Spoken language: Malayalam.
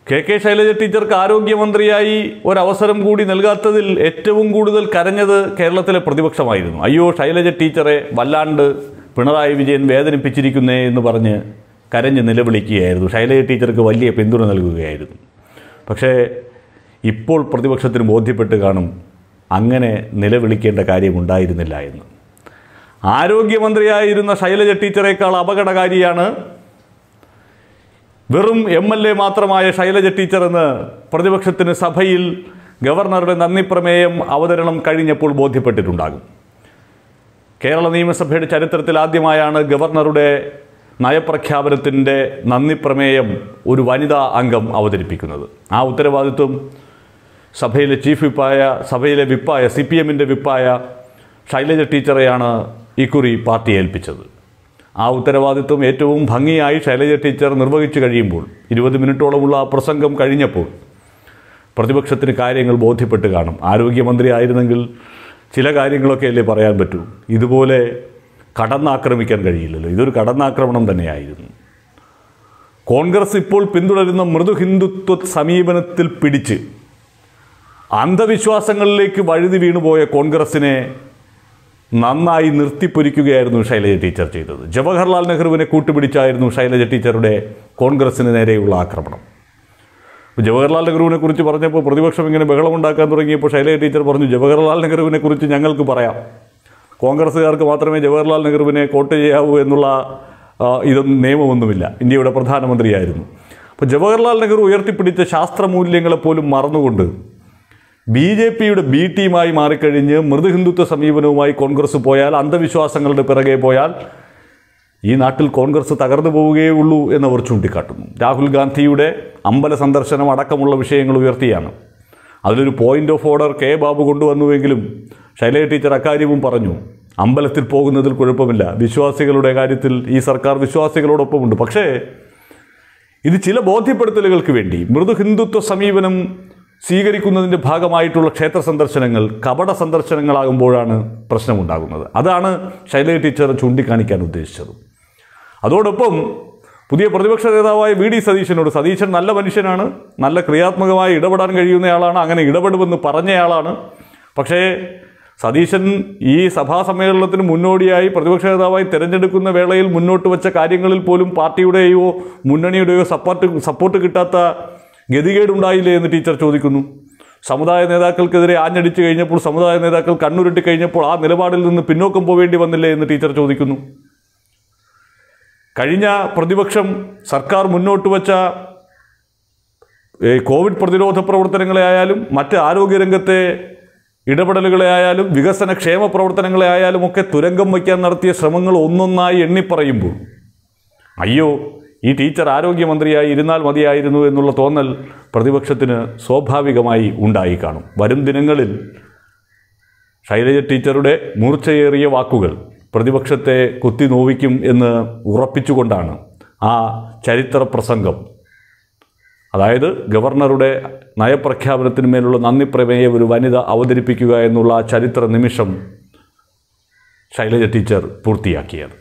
കെ കെ ശൈലജ ടീച്ചർക്ക് ആരോഗ്യമന്ത്രിയായി ഒരവസരം കൂടി നൽകാത്തതിൽ ഏറ്റവും കൂടുതൽ കരഞ്ഞത് കേരളത്തിലെ പ്രതിപക്ഷമായിരുന്നു അയ്യോ ശൈലജ ടീച്ചറെ വല്ലാണ്ട് പിണറായി വിജയൻ വേദനിപ്പിച്ചിരിക്കുന്നേ എന്ന് പറഞ്ഞ് കരഞ്ഞ് നിലവിളിക്കുകയായിരുന്നു ശൈലജ ടീച്ചർക്ക് വലിയ പിന്തുണ നൽകുകയായിരുന്നു പക്ഷേ ഇപ്പോൾ പ്രതിപക്ഷത്തിന് ബോധ്യപ്പെട്ട് കാണും അങ്ങനെ നിലവിളിക്കേണ്ട കാര്യമുണ്ടായിരുന്നില്ല എന്ന് ആരോഗ്യമന്ത്രിയായിരുന്ന ശൈലജ ടീച്ചറേക്കാൾ അപകടകാരിയാണ് വെറും എം എൽ എ മാത്രമായ ശൈലജ ടീച്ചർ എന്ന് പ്രതിപക്ഷത്തിന് സഭയിൽ ഗവർണറുടെ നന്ദി പ്രമേയം അവതരണം കഴിഞ്ഞപ്പോൾ ബോധ്യപ്പെട്ടിട്ടുണ്ടാകും കേരള നിയമസഭയുടെ ചരിത്രത്തിൽ ആദ്യമായാണ് ഗവർണറുടെ നയപ്രഖ്യാപനത്തിൻ്റെ നന്ദി പ്രമേയം ഒരു വനിതാ അംഗം അവതരിപ്പിക്കുന്നത് ആ ഉത്തരവാദിത്വം സഭയിലെ ചീഫ് വിപ്പായ സഭയിലെ വിപ്പായ സി പി എമ്മിൻ്റെ വിപ്പായ ശൈലജ ടീച്ചറെയാണ് ഇക്കുറി പാർട്ടി ഏൽപ്പിച്ചത് ആ ഉത്തരവാദിത്വം ഏറ്റവും ഭംഗിയായി ശൈലജ ടീച്ചർ നിർവഹിച്ചു കഴിയുമ്പോൾ ഇരുപത് മിനിറ്റോളമുള്ള ആ പ്രസംഗം കഴിഞ്ഞപ്പോൾ പ്രതിപക്ഷത്തിന് കാര്യങ്ങൾ ബോധ്യപ്പെട്ട് കാണും ആരോഗ്യമന്ത്രി ആയിരുന്നെങ്കിൽ ചില കാര്യങ്ങളൊക്കെ അല്ലേ പറയാൻ പറ്റൂ ഇതുപോലെ കടന്നാക്രമിക്കാൻ കഴിയില്ലല്ലോ ഇതൊരു കടന്നാക്രമണം തന്നെയായിരുന്നു കോൺഗ്രസ് ഇപ്പോൾ പിന്തുടരുന്ന മൃദു ഹിന്ദുത്വ സമീപനത്തിൽ പിടിച്ച് അന്ധവിശ്വാസങ്ങളിലേക്ക് വഴുതി വീണുപോയ കോൺഗ്രസിനെ നന്നായി നിർത്തിപ്പൊരിക്കുകയായിരുന്നു ശൈലജ ടീച്ചർ ചെയ്തത് ജവഹർലാൽ നെഹ്റുവിനെ കൂട്ടുപിടിച്ചായിരുന്നു ശൈലജ ടീച്ചറുടെ കോൺഗ്രസിന് നേരെയുള്ള ആക്രമണം അപ്പോൾ ജവഹർലാൽ നെഹ്റുവിനെ കുറിച്ച് പറഞ്ഞപ്പോൾ പ്രതിപക്ഷം ഇങ്ങനെ ബഹളമുണ്ടാക്കാൻ തുടങ്ങിയപ്പോൾ ശൈലജ ടീച്ചർ പറഞ്ഞു ജവഹർലാൽ നെഹ്റുവിനെ കുറിച്ച് ഞങ്ങൾക്ക് പറയാം കോൺഗ്രസ്സുകാർക്ക് മാത്രമേ ജവഹർലാൽ നെഹ്റുവിനെ കോട്ട് ചെയ്യാവൂ എന്നുള്ള ആ, ഇതൊന്നും നിയമമൊന്നുമില്ല ഇന്ത്യയുടെ പ്രധാനമന്ത്രിയായിരുന്നു അപ്പോൾ ജവഹർലാൽ നെഹ്റു ഉയർത്തിപ്പിടിച്ച ശാസ്ത്രമൂല്യങ്ങളെപ്പോലും മറന്നുകൊണ്ട് ബി ജെ പിയുടെ ബി ടീമായി മാറിക്കഴിഞ്ഞ് മൃദുഹിന്ദുത്വ സമീപനവുമായി കോൺഗ്രസ് പോയാൽ അന്ധവിശ്വാസങ്ങളുടെ പിറകെ പോയാൽ ഈ നാട്ടിൽ കോൺഗ്രസ് തകർന്നു പോവുകയേ ഉള്ളൂ എന്നവർ ചൂണ്ടിക്കാട്ടുന്നു രാഹുൽ ഗാന്ധിയുടെ അമ്പല സന്ദർശനം അടക്കമുള്ള വിഷയങ്ങൾ ഉയർത്തിയാണ് അതിലൊരു point of order K Babu കൊണ്ടുവന്നുവെങ്കിലും ശൈലജ ടീച്ചർ അക്കാര്യവും പറഞ്ഞു അമ്പലത്തിൽ പോകുന്നതിൽ കുഴപ്പമില്ല വിശ്വാസികളുടെ കാര്യത്തിൽ ഈ സർക്കാർ വിശ്വാസികളോടൊപ്പമുണ്ട് പക്ഷേ ഇത് ചില ബോധ്യപ്പെടുത്തലുകൾക്ക് വേണ്ടി മൃദു ഹിന്ദുത്വ സമീപനം സ്വീകരിക്കുന്നതിൻ്റെ ഭാഗമായിട്ടുള്ള ക്ഷേത്ര സന്ദർശനങ്ങൾ കപട സന്ദർശനങ്ങളാകുമ്പോഴാണ് പ്രശ്നമുണ്ടാകുന്നത് അതാണ് ശൈലജ ടീച്ചർ ചൂണ്ടിക്കാണിക്കാൻ ഉദ്ദേശിച്ചത് അതോടൊപ്പം പുതിയ പ്രതിപക്ഷ നേതാവായ വി ഡി സതീശനോട് സതീശൻ നല്ല മനുഷ്യനാണ് നല്ല ക്രിയാത്മകമായി ഇടപെടാൻ കഴിയുന്നയാളാണ് അങ്ങനെ ഇടപെടുമെന്ന് പറഞ്ഞയാളാണ് പക്ഷേ സതീശൻ ഈ സഭാ സമ്മേളനത്തിന് മുന്നോടിയായി പ്രതിപക്ഷ നേതാവായി തിരഞ്ഞെടുക്കുന്ന വേളയിൽ മുന്നോട്ട് വെച്ച കാര്യങ്ങളിൽ പോലും പാർട്ടിയുടെയോ മുന്നണിയുടെയോ സപ്പോർട്ട് സപ്പോർട്ട് കിട്ടാത്ത ഗതികേടുണ്ടായില്ലേ എന്ന് ടീച്ചർ ചോദിക്കുന്നു സമുദായ നേതാക്കൾക്കെതിരെ ആഞ്ഞടിച്ചു കഴിഞ്ഞപ്പോൾ സമുദായ നേതാക്കൾ കണ്ണുരുട്ടി കഴിഞ്ഞപ്പോൾ ആ നിലപാടിൽ നിന്ന് പിന്നോക്കം പോവേണ്ടി വന്നില്ലേ എന്ന് ടീച്ചർ ചോദിക്കുന്നു കഴിഞ്ഞ പ്രതിപക്ഷം സർക്കാർ മുന്നോട്ട് വച്ച ഏ, കോവിഡ് പ്രതിരോധ പ്രവർത്തനങ്ങളെ ആയാലും മറ്റ് ആരോഗ്യരംഗത്തെ ഇടപെടലുകളെ ആയാലും വികസന ക്ഷേമ പ്രവർത്തനങ്ങളെ ആയാലും ഒക്കെ തുരങ്കം വയ്ക്കാൻ നടത്തിയ ശ്രമങ്ങൾ ഒന്നൊന്നായി എണ്ണിപ്പറയുമ്പോൾ അയ്യോ ഈ ടീച്ചർ ആരോഗ്യമന്ത്രിയായി ഇരുന്നാൽ മതിയായിരുന്നു എന്നുള്ള തോന്നൽ പ്രതിപക്ഷത്തിന് സ്വാഭാവികമായി ഉണ്ടായി കാണും വരും ദിനങ്ങളിൽ ശൈലജ ടീച്ചറുടെ മൂർച്ചയേറിയ വാക്കുകൾ പ്രതിപക്ഷത്തെ കുത്തി നോവിക്കും എന്ന് ഉറപ്പിച്ചുകൊണ്ടാണ് ആ ചരിത്ര പ്രസംഗം അതായത് ഗവർണറുടെ നയപ്രഖ്യാപനത്തിന് മേലുള്ള നന്ദി പ്രമേയം ഒരു വനിത അവതരിപ്പിക്കുക എന്നുള്ള ആ ചരിത്ര നിമിഷം ശൈലജ ടീച്ചർ പൂർത്തിയാക്കിയത്